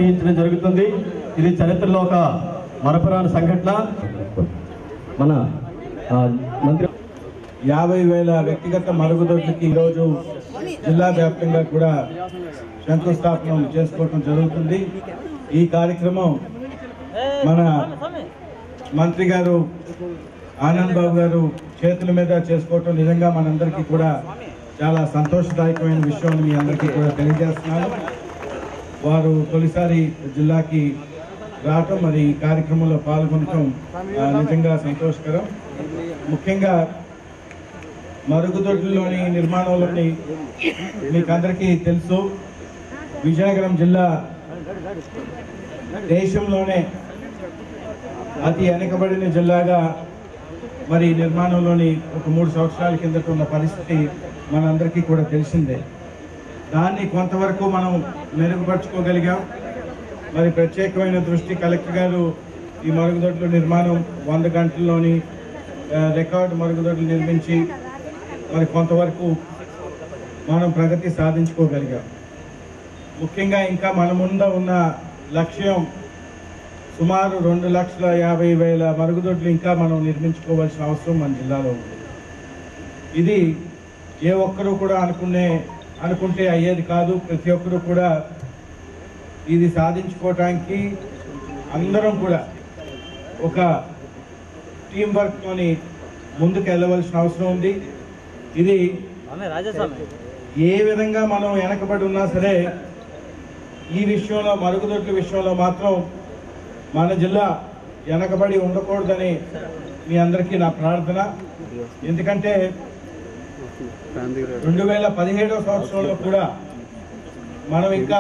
తీయించడం జరుగుతుంది ఇది చరిత్రలో ఒక మరపురాని సంఘటన మన ఆ, మంత్రి యాభై వేల వ్యక్తిగత మరుగుదొడ్లకి ఈరోజు జిల్లా వ్యాప్తంగా కూడా శంకుస్థాపన చేసుకోవటం జరుగుతుంది ఈ కార్యక్రమం మన మంత్రి గారు ఆనంద్ బాబు గారు చేతుల మీద చేసుకోవటం నిజంగా మనందరికీ కూడా చాలా సంతోషదాయకమైన విషయం అని మీ అందరికీ కూడా తెలియజేస్తున్నాను వారు తొలిసారి జిల్లాకి రావటం మరి ఈ కార్యక్రమంలో పాల్గొనటం ఆ, నిజంగా సంతోషకరం ముఖ్యంగా మరుగుదొడ్లలోని నిర్మాణంలోని మీకు అందరికీ తెలుసు విజయనగరం జిల్లా దేశంలోనే అతి వెనకబడిన జిల్లాగా మరి నిర్మాణంలోని ఒక మూడు సంవత్సరాల కిందట ఉన్న పరిస్థితి మనందరికీ కూడా తెలిసిందే దాన్ని కొంతవరకు మనం మెరుగుపరుచుకోగలిగాం మరి ప్రత్యేకమైన దృష్టి కలెక్టర్ గారు ఈ మరుగుదొడ్ల నిర్మాణం వంద గంటల్లోని ఆ, రికార్డు మరుగుదొడ్లు నిర్మించి మరి కొంతవరకు మనం ప్రగతి సాధించుకోగలిగాం ముఖ్యంగా ఇంకా మన ముందు ఉన్న లక్ష్యం సుమారు రెండు లక్షల యాభై వేల మరుగుదొడ్లు ఇంకా మనం నిర్మించుకోవాల్సిన అవసరం మన జిల్లాలో ఉంది ఇది ఏ ఒక్కరూ కూడా అనుకునే అనుకుంటే అయ్యేది కాదు ప్రతి ఒక్కరూ కూడా ఇది సాధించుకోవటానికి అందరం కూడా ఒక టీం వర్క్తోని ముందుకు వెళ్ళవలసిన అవసరం ఉంది ఇది ఏ విధంగా మనం వెనకబడి ఉన్నా సరే ఈ విషయంలో మరుగుదొడ్ల విషయంలో మాత్రం మన జిల్లా వెనకబడి ఉండకూడదని మీ అందరికీ నా ప్రార్థన ఎందుకంటే రెండు వేల పదిహేడవ సంవత్సరంలో కూడా మనం ఇంకా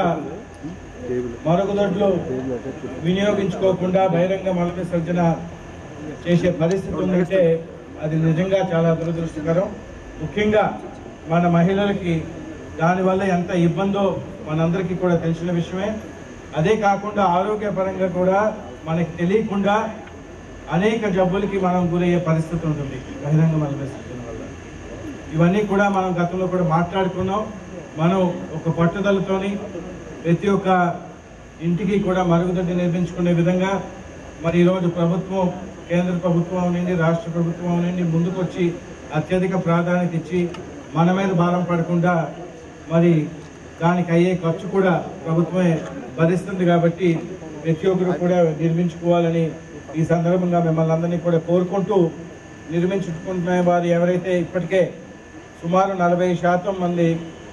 మరుగుదొడ్లు వినియోగించుకోకుండా బహిరంగ మల విసర్జన చేసే పరిస్థితి ఉందంటే అది నిజంగా చాలా దురదృష్టకరం ముఖ్యంగా మన మహిళలకి దానివల్ల ఎంత ఇబ్బందో మనందరికీ కూడా తెలిసిన విషయమే అదే కాకుండా ఆరోగ్యపరంగా కూడా మనకి తెలియకుండా అనేక జబ్బులకి మనం గురయ్యే పరిస్థితి ఉంటుంది బహిరంగ మల విసర్జన వల్ల ఇవన్నీ కూడా మనం గతంలో కూడా మాట్లాడుకున్నాం మనం ఒక పట్టుదలతోని ప్రతి ఒక్క ఇంటికి కూడా మరుగుదొడ్డి నిర్మించుకునే విధంగా మరి ఈరోజు ప్రభుత్వం కేంద్ర ప్రభుత్వం అవనండి రాష్ట్ర ప్రభుత్వం అవనండి ముందుకొచ్చి అత్యధిక ప్రాధాన్యత ఇచ్చి మన మీద భారం పడకుండా మరి దానికి అయ్యే ఖర్చు కూడా ప్రభుత్వమే భరిస్తుంది కాబట్టి ప్రతి ఒక్కరు కూడా నిర్మించుకోవాలని ఈ సందర్భంగా మిమ్మల్ని అందరినీ కూడా కోరుకుంటూ నిర్మించుకుంటున్న వారు ఎవరైతే ఇప్పటికే సుమారు నలభై శాతం మంది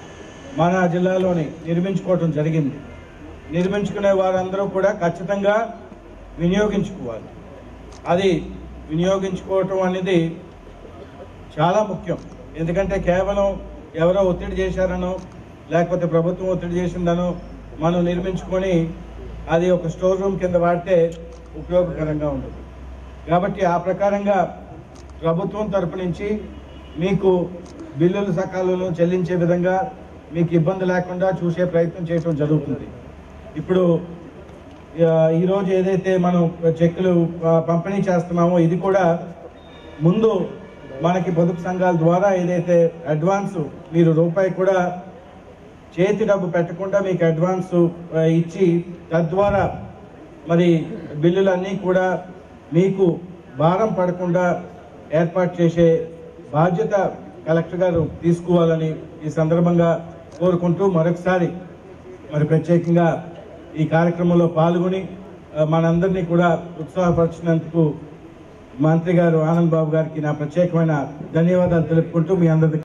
మన జిల్లాలోని నిర్మించుకోవటం జరిగింది నిర్మించుకునే వారందరూ కూడా ఖచ్చితంగా వినియోగించుకోవాలి అది వినియోగించుకోవటం అనేది చాలా ముఖ్యం ఎందుకంటే కేవలం ఎవరో ఒత్తిడి చేశారనో లేకపోతే ప్రభుత్వం ఒత్తిడి చేసిందనో మనం నిర్మించుకొని అది ఒక స్టోర్ రూమ్ కింద వాడితే ఉపయోగకరంగా ఉంటుంది కాబట్టి ఆ ప్రకారంగా ప్రభుత్వం తరపు నుంచి మీకు బిల్లులు సకాలంలో చెల్లించే విధంగా మీకు ఇబ్బంది లేకుండా చూసే ప్రయత్నం చేయడం జరుగుతుంది ఇప్పుడు ఆ, ఈరోజు ఏదైతే మనం చెక్కులు ఆ, పంపిణీ చేస్తున్నామో ఇది కూడా ముందు మనకి పొదుపు సంఘాల ద్వారా ఏదైతే అడ్వాన్స్ మీరు రూపాయి కూడా చేతి డబ్బు పెట్టకుండా మీకు అడ్వాన్స్ ఆ, ఇచ్చి తద్వారా మరి బిల్లులన్నీ కూడా మీకు భారం పడకుండా ఏర్పాటు చేసే బాధ్యత కలెక్టర్ గారు తీసుకోవాలని ఈ సందర్భంగా కోరుకుంటూ మరొకసారి మరి ప్రత్యేకంగా ఈ కార్యక్రమంలో పాల్గొని ఆ, మనందరినీ కూడా ఉత్సాహపరిచినందుకు మంత్రి గారు ఆనంద్ బాబు గారికి నా ప్రత్యేకమైన ధన్యవాదాలు తెలుపుకుంటూ మీ అందరికీ